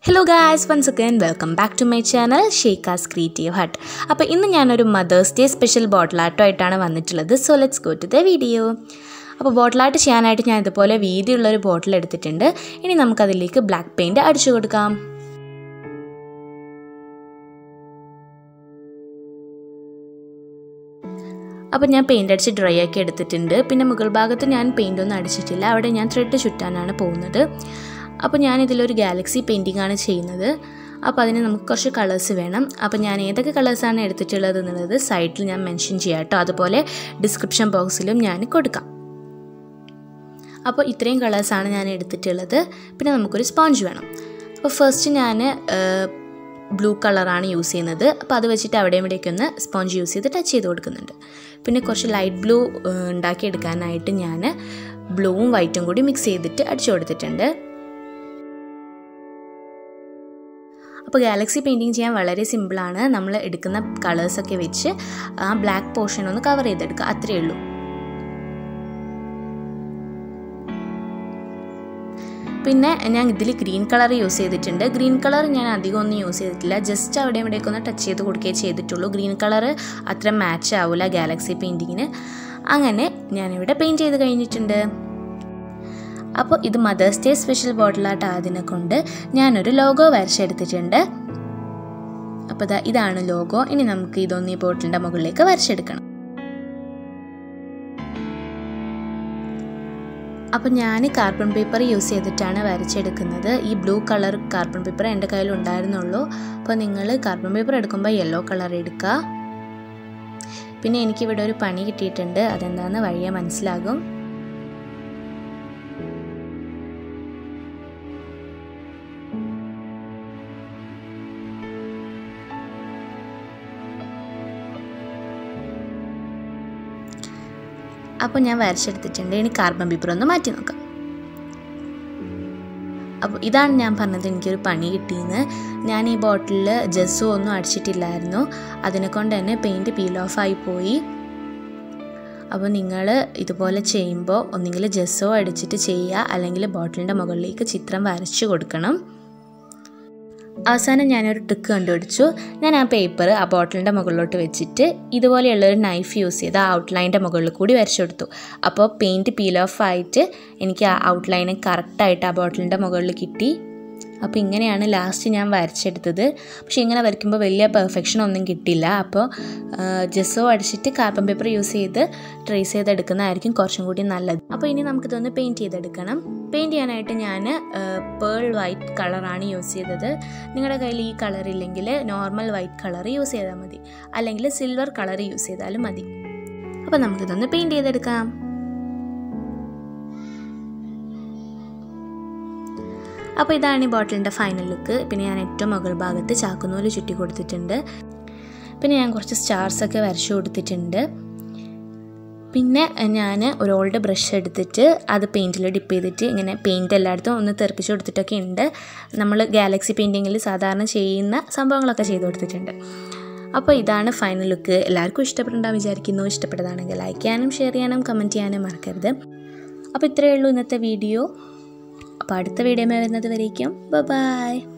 hello guys once again welcome back to my channel ഷേക്കാസ് creative hut അപ്പോൾ ഇന്ന് ഞാനൊരു മദേഴ്സ് ഡേ സ്പെഷ്യൽ ബോട്ടിൽ ആർട്ടോ ആയിട്ടാണ് വന്നിട്ടുള്ളത് so let's go to the video അപ്പോൾ ബോട്ടിൽ ആർട്ട് ചെയ്യാനായിട്ട് ഞാൻ ഇതുപോലെ വീതിയുള്ളൊരു ബോട്ടിൽ എടുത്തിട്ടുണ്ട് ഇനി നമുക്കതിലേക്ക് ബ്ലാക്ക് പെയിൻറ്റ് അടിച്ചു കൊടുക്കാം അപ്പോൾ ഞാൻ പെയിൻ്റ് അടിച്ച് ഡ്രൈ ആക്കി എടുത്തിട്ടുണ്ട് പിന്നെ മുകൾ ഭാഗത്ത് ഞാൻ പെയിൻ്റ് ഒന്നും അടിച്ചിട്ടില്ല അവിടെ ഞാൻ ത്രെഡ് ചുറ്റാനാണ് പോകുന്നത് അപ്പോൾ ഞാൻ ഇതിലൊരു ഗാലക്സി പെയിൻറ്റിംഗ് ആണ് ചെയ്യുന്നത് അപ്പോൾ അതിന് നമുക്ക് കുറച്ച് കളേഴ്സ് വേണം അപ്പോൾ ഞാൻ ഏതൊക്കെ കളേഴ്സാണ് എടുത്തിട്ടുള്ളത് എന്നുള്ളത് സൈറ്റിൽ ഞാൻ മെൻഷൻ ചെയ്യാം കേട്ടോ അതുപോലെ ഡിസ്ക്രിപ്ഷൻ ബോക്സിലും ഞാൻ കൊടുക്കാം അപ്പോൾ ഇത്രയും കളേഴ്സാണ് ഞാൻ എടുത്തിട്ടുള്ളത് പിന്നെ നമുക്കൊരു സ്പോഞ്ച് വേണം അപ്പോൾ ഫസ്റ്റ് ഞാൻ ബ്ലൂ കളറാണ് യൂസ് ചെയ്യുന്നത് അപ്പോൾ അത് വെച്ചിട്ട് അവിടെ ഇവിടേക്ക് ഒന്ന് സ്പോഞ്ച് യൂസ് ചെയ്ത് ടച്ച് ചെയ്ത് കൊടുക്കുന്നുണ്ട് പിന്നെ കുറച്ച് ലൈറ്റ് ബ്ലൂ ഉണ്ടാക്കിയെടുക്കാനായിട്ട് ഞാൻ ബ്ലൂവും വൈറ്റും കൂടി മിക്സ് ചെയ്തിട്ട് അടിച്ചു കൊടുത്തിട്ടുണ്ട് അപ്പോൾ ഗാലക്സി പെയിൻറ്റിങ് ചെയ്യാൻ വളരെ സിമ്പിളാണ് നമ്മൾ എടുക്കുന്ന കളേഴ്സൊക്കെ വെച്ച് ആ ബ്ലാക്ക് പോർഷൻ ഒന്ന് കവർ ചെയ്തെടുക്കുക അത്രയേ ഉള്ളൂ പിന്നെ ഞാൻ ഇതിൽ ഗ്രീൻ കളർ യൂസ് ചെയ്തിട്ടുണ്ട് ഗ്രീൻ കളർ ഞാൻ അധികം ഒന്നും യൂസ് ചെയ്തിട്ടില്ല ജസ്റ്റ് അവിടെ ഇവിടേക്ക് ഒന്ന് ടച്ച് ചെയ്ത് കൊടുക്കുകയേ ചെയ്തിട്ടുള്ളൂ ഗ്രീൻ കളർ അത്ര മാച്ച് ആവില്ല ഗാലക്സി പെയിൻറ്റിങ്ങിന് അങ്ങനെ ഞാനിവിടെ പെയിൻറ്റ് ചെയ്ത് കഴിഞ്ഞിട്ടുണ്ട് അപ്പോൾ ഇത് മദേഴ്സ് ഡേ സ്പെഷ്യൽ ബോട്ടിലായിട്ട് അതിനെ കൊണ്ട് ഞാനൊരു ലോഗോ വരച്ചെടുത്തിട്ടുണ്ട് അപ്പോൾ ഇതാ ഇതാണ് ലോഗോ ഇനി നമുക്ക് ഇതൊന്ന് ഈ ബോട്ടിലിൻ്റെ മുകളിലേക്ക് വരച്ചെടുക്കണം അപ്പോൾ ഞാൻ കാർബൺ പേപ്പർ യൂസ് ചെയ്തിട്ടാണ് വരച്ചെടുക്കുന്നത് ഈ ബ്ലൂ കളർ കാർബൺ പേപ്പർ എൻ്റെ കയ്യിൽ ഉണ്ടായിരുന്നുള്ളൂ അപ്പോൾ നിങ്ങൾ കാർബൺ പേപ്പർ എടുക്കുമ്പോൾ യെല്ലോ കളർ എടുക്കുക പിന്നെ എനിക്കിവിടെ ഒരു പണി കിട്ടിയിട്ടുണ്ട് അതെന്താണെന്ന് വഴിയെ മനസ്സിലാകും അപ്പോൾ ഞാൻ വരച്ചെടുത്തിട്ടുണ്ട് ഇനി കാർബൺ പേപ്പർ ഒന്ന് മാറ്റി നോക്കാം അപ്പോൾ ഇതാണ് ഞാൻ പറഞ്ഞത് എനിക്കൊരു പണി കിട്ടിയെന്ന് ഞാൻ ഈ ബോട്ടിലിൽ ജസ്സോ ഒന്നും അടിച്ചിട്ടില്ലായിരുന്നു അതിനെ കൊണ്ട് തന്നെ പെയിൻറ്റ് പീൽ ഓഫ് ആയി പോയി അപ്പോൾ നിങ്ങൾ ഇതുപോലെ ചെയ്യുമ്പോൾ ഒന്നുകിൽ ജസ്സോ അടിച്ചിട്ട് ചെയ്യുക അല്ലെങ്കിൽ ബോട്ടിലിൻ്റെ മുകളിലേക്ക് ചിത്രം വരച്ചു കൊടുക്കണം അവസാനം ഞാനൊരു ട്രിക്ക് കണ്ടുപിടിച്ചു ഞാൻ ആ പേപ്പർ ആ ബോട്ടിലിൻ്റെ മുകളിലോട്ട് വെച്ചിട്ട് ഇതുപോലെയുള്ളൊരു നൈഫ് യൂസ് ചെയ്ത് ആ ഔട്ട്ലൈൻ്റെ മുകളിൽ കൂടി വരച്ചു കൊടുത്തു അപ്പോൾ പെയിൻറ്റ് പീൽ ഓഫ് ആയിട്ട് എനിക്ക് ആ ഔട്ട്ലൈന് കറക്റ്റായിട്ട് ആ ബോട്ടിലിൻ്റെ മുകളിൽ കിട്ടി അപ്പോൾ ഇങ്ങനെയാണ് ലാസ്റ്റ് ഞാൻ വരച്ചെടുത്തത് പക്ഷേ ഇങ്ങനെ വരയ്ക്കുമ്പോൾ വലിയ പെർഫെക്ഷൻ ഒന്നും കിട്ടില്ല അപ്പോൾ ജെസ്സോ അടിച്ചിട്ട് കാർബൺ പേപ്പർ യൂസ് ചെയ്ത് ട്രേസ് ചെയ്തെടുക്കുന്നതായിരിക്കും കുറച്ചും കൂടി നല്ലത് അപ്പോൾ ഇനി നമുക്കിതൊന്ന് പെയിൻറ്റ് ചെയ്തെടുക്കണം പെയിൻറ്റ് ചെയ്യാനായിട്ട് ഞാൻ പേൾ വൈറ്റ് കളറാണ് യൂസ് ചെയ്തത് നിങ്ങളുടെ കയ്യിൽ ഈ കളർ ഇല്ലെങ്കിൽ നോർമൽ വൈറ്റ് കളർ യൂസ് ചെയ്താൽ മതി അല്ലെങ്കിൽ സിൽവർ കളർ യൂസ് ചെയ്താലും മതി അപ്പോൾ നമുക്കിതൊന്ന് പെയിൻറ്റ് ചെയ്തെടുക്കാം അപ്പോൾ ഇതാണ് ഈ ബോട്ടിലിൻ്റെ ഫൈനൽ ലുക്ക് പിന്നെ ഞാൻ ഏറ്റവും മുകൾ ഭാഗത്ത് ചാക്കുനൂല് ചുറ്റി കൊടുത്തിട്ടുണ്ട് പിന്നെ ഞാൻ കുറച്ച് സ്റ്റാർസൊക്കെ വരച്ചു കൊടുത്തിട്ടുണ്ട് പിന്നെ ഞാൻ ഒരു ഓൾഡ് ബ്രഷ് എടുത്തിട്ട് അത് പെയിൻറ്റിൽ ഡിപ്പ് ചെയ്തിട്ട് ഇങ്ങനെ പെയിൻറ്റ് എല്ലായിടത്തും ഒന്ന് തെറിപ്പിച്ച് കൊടുത്തിട്ടൊക്കെ ഉണ്ട് നമ്മൾ ഗാലക്സി പെയിൻറ്റിങ്ങിൽ സാധാരണ ചെയ്യുന്ന സംഭവങ്ങളൊക്കെ ചെയ്ത് കൊടുത്തിട്ടുണ്ട് അപ്പോൾ ഇതാണ് ഫൈനൽ ലുക്ക് എല്ലാവർക്കും ഇഷ്ടപ്പെട്ടുണ്ടാവും വിചാരിക്കുന്നു ഇഷ്ടപ്പെട്ടതാണെങ്കിൽ ലൈക്ക് ചെയ്യാനും ഷെയർ ചെയ്യാനും കമൻറ്റ് ചെയ്യാനും മറക്കരുത് അപ്പോൾ ഇത്രയേ ഉള്ളൂ ഇന്നത്തെ വീഡിയോ അപ്പോൾ അടുത്ത വീഡിയോ വരുന്നത് വരേക്കും ബൈ